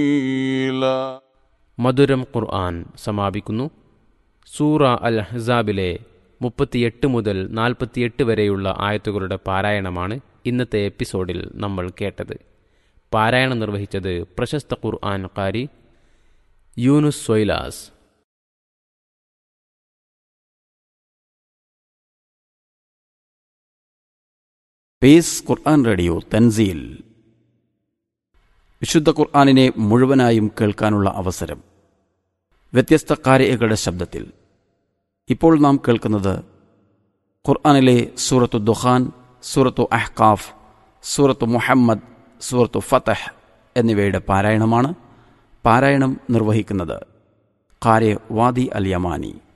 قليلا മധുരം ഖുർആൻ സമാപിക്കുന്നു സൂറ അൽ ഹസാബിലെ മുപ്പത്തിയെട്ട് മുതൽ നാൽപ്പത്തിയെട്ട് വരെയുള്ള ആയത്തുകളുടെ പാരായണമാണ് ഇന്നത്തെ എപ്പിസോഡിൽ നമ്മൾ കേട്ടത് പാരായണം നിർവഹിച്ചത് പ്രശസ്ത ഖുർആൻ കാരി യൂനുസ് സൊയ്ലാസ് പേസ് ഖുർആൻ റേഡിയോ തൻസീൽ വിശുദ്ധ ഖുർആാനിനെ മുഴുവനായും കേൾക്കാനുള്ള അവസരം വ്യത്യസ്ത കാരികളുടെ ശബ്ദത്തിൽ ഇപ്പോൾ നാം കേൾക്കുന്നത് ഖുർആാനിലെ സൂറത്തു ദുഹാൻ സൂറത്തു അഹ്കാഫ് സൂറത്തു മുഹമ്മദ് സൂറത്തു ഫതഹ് എന്നിവയുടെ പാരായണമാണ് പാരായണം നിർവഹിക്കുന്നത് ഖാരെ വാദി അൽ യമാനി